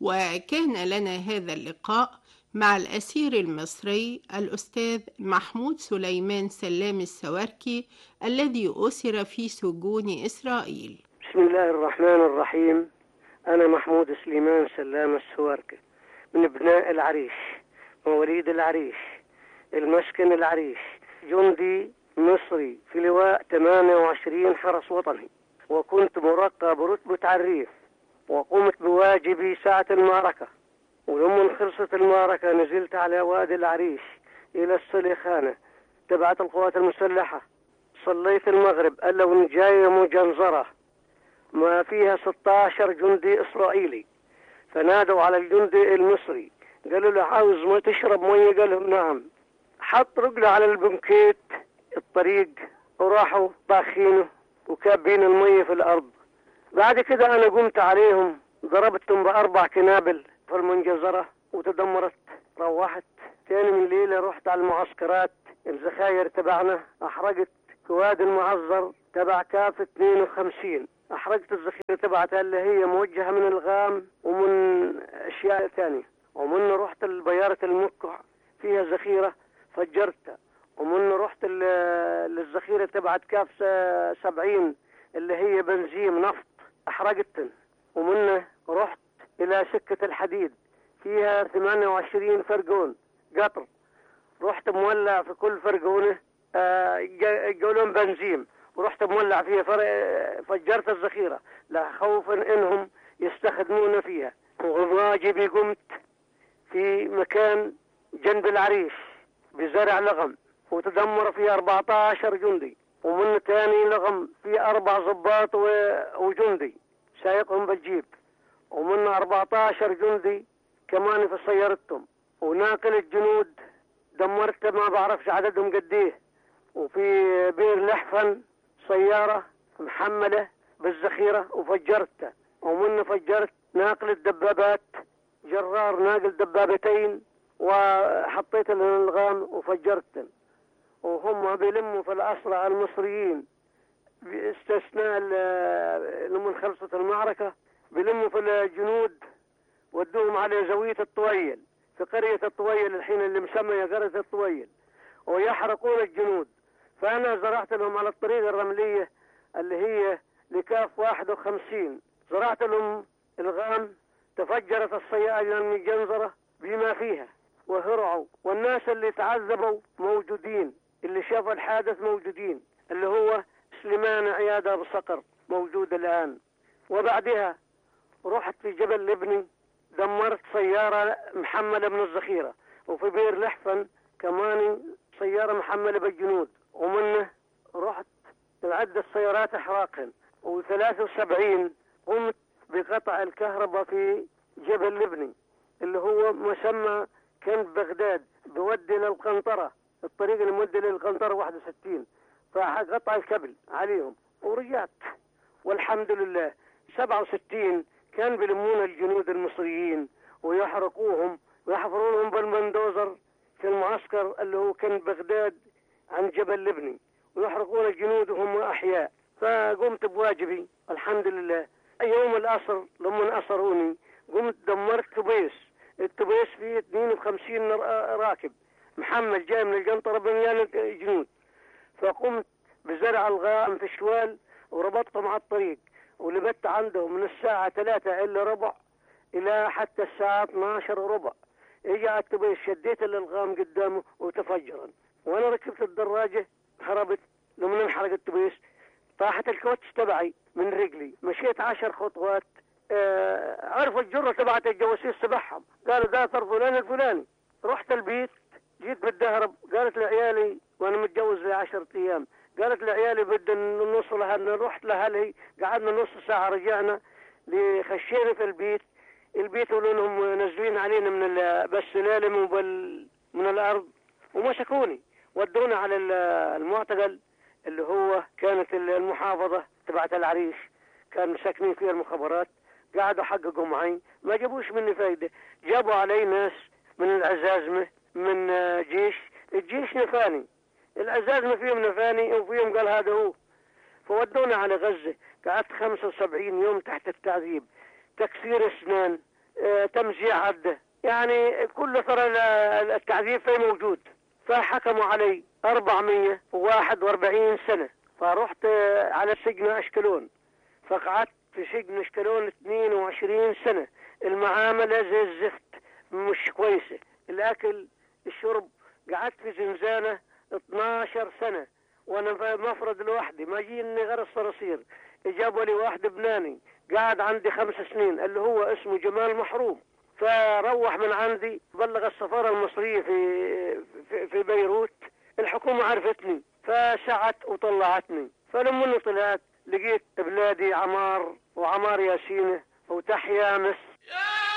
وكان لنا هذا اللقاء مع الأسير المصري الأستاذ محمود سليمان سلام السواركي الذي أسر في سجون إسرائيل بسم الله الرحمن الرحيم أنا محمود سليمان سلام السواركي من ابناء العريش مواليد العريش المسكن العريش جندي مصري في لواء 28 حرس وطني وكنت مرقى برتبة عريف وقمت بواجبي ساعة المعركة ولما خلصت المعركة نزلت على وادي العريش إلى السليخانة تبعت القوات المسلحة صليت المغرب قال لو جاية مجنزرة ما فيها 16 جندي إسرائيلي فنادوا على الجندي المصري قالوا له عاوز ما تشرب مية قال لهم نعم حط رجله على البنكيت الطريق وراحوا طاخينه وكابين المية في الأرض بعد كده أنا قمت عليهم ضربتهم بأربع كنابل في المنجزرة وتدمرت روحت تاني من ليلة رحت على المعسكرات الذخاير تبعنا أحرقت كواد المعذر تبع كاف 52 أحرقت الذخيرة تبعتها اللي هي موجهة من الغام ومن أشياء ثانية ومن رحت البيارة المكع فيها ذخيرة فجرتها ومن رحت للذخيرة تبعت كاف 70 اللي هي بنزين نفط أحرقتن ومنه رحت إلى سكة الحديد فيها 28 فرقون قطر رحت مولع في كل فرقونة آه يقولون بنزين ورحت مولع فيها فجرت الذخيرة لا خوفا انهم يستخدمون فيها وواجبي قمت في مكان جنب العريش بزرع لغم وتدمر فيه 14 جندي ومن ثاني لغم في أربع ضباط وجندي سايقهم بالجيب ومن 14 جندي كمان في سيارتهم وناقل الجنود دمرت ما بعرفش عددهم قديه وفي بير لحفن سيارة محملة بالذخيرة وفجرتها ومن فجرت ناقل الدبابات جرار ناقل دبابتين وحطيت الالغام وفجرتهم وهم بيلموا في الأسرى المصريين باستثناء لما خلصت المعركة بيلموا في الجنود ودوهم على زاوية الطويل في قرية الطويل الحين اللي مسمية قرية الطويل ويحرقون الجنود فأنا زرعت لهم على الطريق الرملية اللي هي لكاف 51 زرعت لهم الغام تفجرت السيارة المجنزرة بما فيها وهرعوا والناس اللي تعذبوا موجودين اللي شافوا الحادث موجودين اللي هو سليمان عيادة بصقر موجود الآن وبعدها رحت في جبل لبني دمرت سيارة محملة من الذخيرة وفي بير لحفن كمان سيارة محملة بالجنود ومنه رحت عدة سيارات احراقا و73 قمت بقطع الكهرباء في جبل لبني اللي هو مسمى كان بغداد بودي للقنطرة الطريق اللي مودي للقنطرة 61 فقطع الكبل عليهم ورجعت والحمد لله 67 كان بيلمون الجنود المصريين ويحرقوهم ويحفرونهم بالمندوزر في المعسكر اللي هو كان بغداد عن جبل لبني ويحرقون الجنود وهم أحياء فقمت بواجبي الحمد لله يوم الأسر لما أسروني قمت دمرت تبيس التبيس فيه 52 راكب محمد جاي من القنطرة بنيان جنود فقمت بزرع الغام في الشوال وربطتهم على الطريق ولبت عندهم من الساعة ثلاثة إلا ربع إلى حتى الساعة 12 وربع إجا التبيس شديت الألغام قدامه وتفجرا وأنا ركبت الدراجة هربت لما انحرق التبيس طاحت الكوتش تبعي من رجلي مشيت عشر خطوات آه عرفوا الجرة تبعت الجواسيس تبعهم قالوا ده صار فلان الفلاني رحت البيت جيت بالدهرب قالت لعيالي وانا متجوز لي 10 ايام قالت لعيالي بدنا نوصل لها رحت لاهلي قعدنا نص ساعه رجعنا خشينا في البيت البيت ولونهم نازلين علينا من بالسلالم وبال من الارض ومسكوني ودونا على المعتقل اللي هو كانت المحافظه تبعت العريش كان ساكنين فيها المخابرات قعدوا حققوا معي ما جابوش مني فايده جابوا علي ناس من العزازمه من جيش الجيش نفاني العزازمه فيهم نفاني وفيهم قال هذا هو فودونا على غزه قعدت 75 يوم تحت التعذيب تكسير اسنان آه، تمزيع عده يعني كل ترى ال- التعذيب فيه موجود فحكموا علي 441 سنة فرحت آه، على سجن أشكلون فقعدت في سجن أشكلون 22 سنة المعاملة زي الزفت مش كويسة الأكل الشرب قعدت في زنزانة 12 سنة وانا في مفرد لوحدي ما جيني غير الصراصير جابوا لي واحد لبناني قاعد عندي خمس سنين اللي هو اسمه جمال محروم فروح من عندي بلغ السفارة المصرية في في, في بيروت الحكومة عرفتني فسعت وطلعتني فلما طلعت لقيت بلادي عمار وعمار ياسينة وتحيا مصر يا